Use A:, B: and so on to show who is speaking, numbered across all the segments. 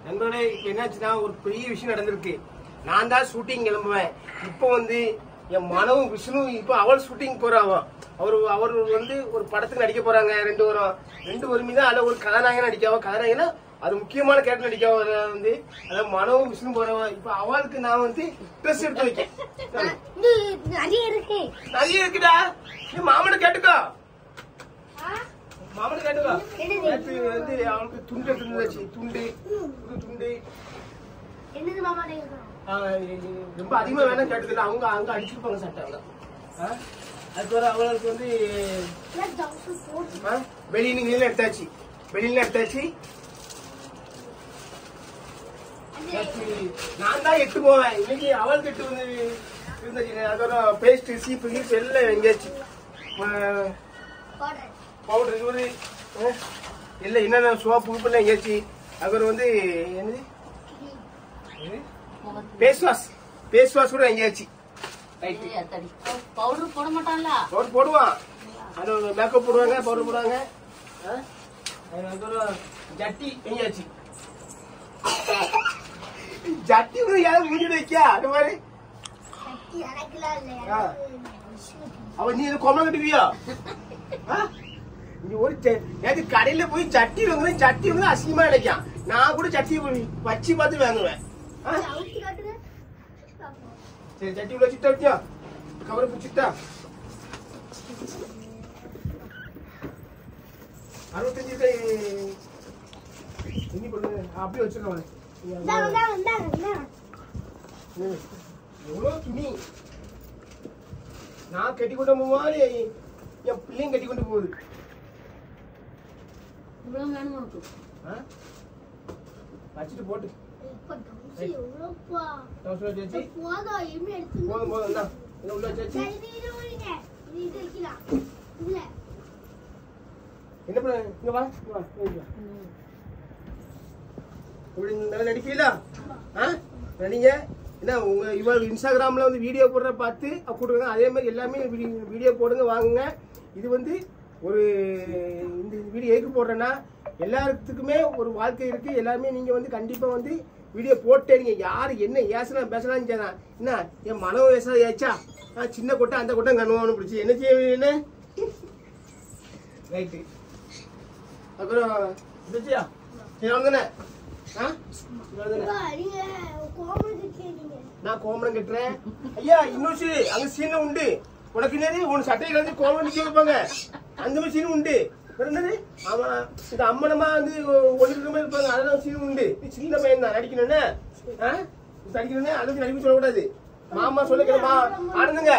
A: நண்பர்களே இப்ப என்னாச்சுன்னா ஒரு பெரிய விஷயம் நடந்திருக்கு நான் தான் ஷூட்டிங் கிளம்புவேன் இப்போ வந்து என் மனவும் விஷ்ணு இப்போ அவள் ஷூட்டிங் போறாவோ அவர் அவர் வந்து ஒரு படத்துக்கு நடிக்க போறாங்க ரெண்டு வரும் ரெண்டு வருமே தான் அதுல ஒரு கதாநாயகன் நடிக்காவோ கதாநாயகனா அது முக்கியமான கேரக்டர் நடிக்காவோ அதுல வந்து அதாவது மனவும் விஷ்ணு போறவ இப்ப அவளுக்கு நான் வந்து ட்ரெஸ் எடுத்து வைக்கேன்
B: இது நிறைய இருக்கு
A: நிறைய இருக்குடா நீ மாமனை கேட்டுக்கோ மாமனை கேட்டுக்கோ
B: என்னது?
A: நேத்து வந்து அவனுக்கு துண்டு எடுத்து வந்தாச்சு துண்டு புது துண்டு
B: என்னது மாமா நீங்க
A: ஆ, ரொம்ப அதிகமா வேணாம் கேட்டுக்கல அவங்க அங்க அடிச்சிருப்பாங்க சட்டை அவங்க ஆ? அதுக்கு வர அவளுக்கு வந்து
B: போட்டு
A: ஆ, வெளியில நீல எடுத்தாச்சு வெளியில எடுத்தாச்சு நேத்து நான் தான் எட்டு போவேன் இன்னைக்கு அவளுக்கு எட்டு வந்து இருந்துச்சு அதோட பேஸ்ட் சீப்பு கீப்பு எல்லாம் எங்கேயாச்சு
B: போடுறேன்
A: பவுடர் இது இல்ல என்னென்ன சோப்பு உப்பு எங்கேயாச்சு அப்புறம் வந்து என்னது பேஸ் வாஷ் பேஸ் வாஷ் கூட எங்கேயாச்சு ரைட்டு
C: பவுடர் போட மாட்டான்ல
A: பவுடர் போடுவான் அது மேக்கப் போடுவாங்க பவுடர் போடுவாங்க ஆ? அதுக்கப்புறம் ஜட்டி எங்கேயாச்சு ஜட்டி கூட யாரும் மூஞ்சி வைக்க அது மாதிரி
B: சட்டி அரைக்கலாம் இல்ல
A: ஆ.
B: எனக்கு
A: அவ நீ கொமலம் கட்டுவியா ஆ? நீ ஒரு ஜ- நேத்து கடையில போய் சட்டி வாங்குறேன் சட்டி வந்து அசிங்கமா நினைக்கான் நான் கூட சட்டி வச்சு பார்த்து வாங்குவேன் ஆ?
B: அவுத்தி காட்டுங்க
A: சரி சட்டி உள்ள வச்சுட்டா வச்சியா கவரை பிடிச்சிட்டா அறுபத்தஞ்சு கை என்ன பண்ணு அப்படியே வச்சிருக்கேன்
B: இந்தாங்க இந்தாங்க இந்தாங்க இந்தாங்க
A: எவ்வளவு துணி நான் கட்டி கொண்டு போவாரு என் பிள்ளையும் கட்டி கொண்டு போகுது
C: இவ்வளவு வேணும் உனக்கு
A: ஆ? வச்சுட்டு போட்டு
B: இப்ப டவுசி எவ்வளோப்பா
A: டவுசர் வச்சு வச்சு
B: போதும் இனிமே எடுத்து
A: போதும் போதும் இந்தா இதை உள்ள வச்சு வச்சு
B: இது இது விடுங்க இது இது வைக்கலாம் இல்ல
A: என்ன பண்ண இங்க வா இங்க வா இங்க வா இப்படி நல்லா நடிப்பீங்களா ஆ நடிங்க என்ன உங்க இவள் இன்ஸ்டாகிராம்ல வந்து வீடியோ போடுற பார்த்து போட்டுருங்க அதே மாதிரி எல்லாமே வீடியோ- வீடியோ போடுங்க வாங்குங்க இது வந்து ஒரு இந்த வீடியோ எதுக்கு போடுறேன்னா எல்லாத்துக்குமே ஒரு வாழ்க்கை இருக்கு எல்லாமே நீங்க வந்து கண்டிப்பா வந்து வீடியோ போட்டே நீங்க யாரு என்ன ஏசலாம் பேசலாம் செய்யலாம் என்ன என் மனம் ஏசா ஏச்சா ஆ, சின்ன கொட்டை அந்த கொட்டை கண்ணுவானு பிடிச்சி என்ன செய்ய என்ன ரைட்டு அப்புறம் இருந்துச்சியா சரி வந்தனே ஆ இவ்வளவுதானே?
B: அப்பா, நீங்க கோமதி கேட்டீங்க
A: நான் கோமரம் கட்டுறேன் ஐயா இன்னொரு சீன் அங்க சீன் உண்டு உனக்கு என்னது உன் சட்டையில வந்து கோமரம் நிக்க வைப்பாங்க அந்த மாதிரி சீன் உண்டு வேற என்னது ஆமா இந்த அம்மனமா வந்து ஒன்று மாதிரி இருப்பாங்க அதெல்லாம் சீன் உண்டு நீ சின்ன பையன் தான் நடிக்கணும்னு ஆ? நடிக்கணும்னு அதுக்கு நடிக்க சொல்லக்கூடாது மாமா சொல்லுக்கிறமா ஆனந்துங்க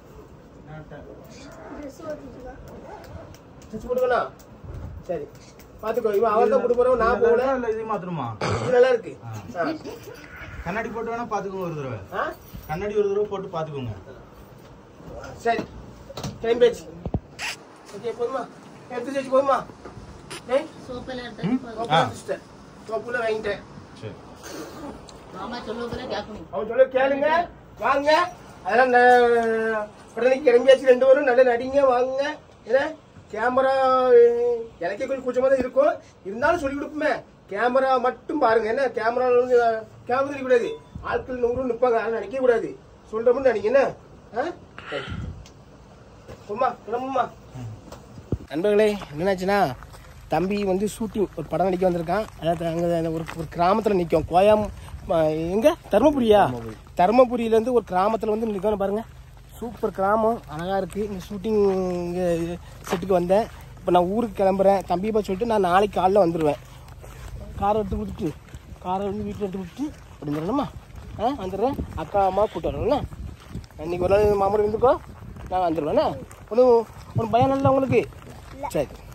B: ட்ரெஸ் ஓட்டிட்டு
A: சுச்சு போட்டுக்கணும் சரி பாத்துக்கோ இவன் அவன் தான் போட்டு போறவன் நான் போகல
D: இல்ல இது மாத்திரமா
A: இது நல்லா இருக்கு ஆ.
D: கண்ணாடி போட்டு வேணா பாத்துக்கோங்க ஒரு தடவை
A: ஆ?
D: கண்ணாடி ஒரு தடவை போட்டு பாத்துக்கோங்க
A: சரி டைம் பேச்சு ஓகே போதுமா எடுத்து வச்சு போதுமா ஏய்
C: சோப்பெல்லாம் எடுத்து
A: சோப்பு
D: ஆ.
A: வச்சுட்டேன். சோப்புல வாங்கிட்டேன்
D: சரி
C: மாமா சொல்லுவதுல கேட்கணும்
A: அவன் சொல்ல கேளுங்க வாங்க அதெல்லாம் ந- உடனே கிளம்பியாச்சு ரெண்டு பேரும் நல்லா நடிங்க வாங்குங்க என்ன கேமரா எனக்கே கொஞ்சம் கூச்சமா தான் இருக்கும் இருந்தாலும் சொல்லி கொடுப்போமே கேமரா மட்டும் பாருங்க என்ன கேமரா வந்து கேமரா தெரியக்கூடாது ஆட்கள் நூறு நிற்பாங்க அதெல்லாம் நினைக்க கூடாது சொல்றோம்னு நினைக்க என்ன ஆ? சரி. போம்மா கிளம்புமா நண்பர்களே என்னாச்சுன்னா தம்பி வந்து ஷூட்டிங் ஒரு படம் நடிக்க வந்திருக்கான் அதாவது அங்கே ஒரு ஒரு கிராமத்தில் நிற்கும் கோயம் எங்க தருமபுரியா தருமபுரியிலேருந்து ஒரு கிராமத்தில் வந்து நிற்கணும் பாருங்க சூப்பர் கிராமம் அழகாக இருக்குது இங்கே ஷூட்டிங் இங்கே செட்டுக்கு வந்தேன் இப்போ நான் ஊருக்கு கிளம்புறேன் தம்பியை பார்த்து சொல்லிட்டு நான் நாளைக்கு காலைல வந்துடுவேன் காரை எடுத்து கொடுத்துட்டு காரை வந்து வீட்டில் எடுத்து கொடுத்துட்டு அப்படி வந்துடணுமா ஆ வந்துடுறேன் அக்கா அம்மா கூப்பிட்டு வரணும்ண்ணா இன்னைக்கு ஒரு நாள் மாமூல் இருந்துக்கோ நான் வந்துடுவேண்ணா ஒன்றும் ஒன்றும் பயம் இல்லை உங்களுக்கு சரி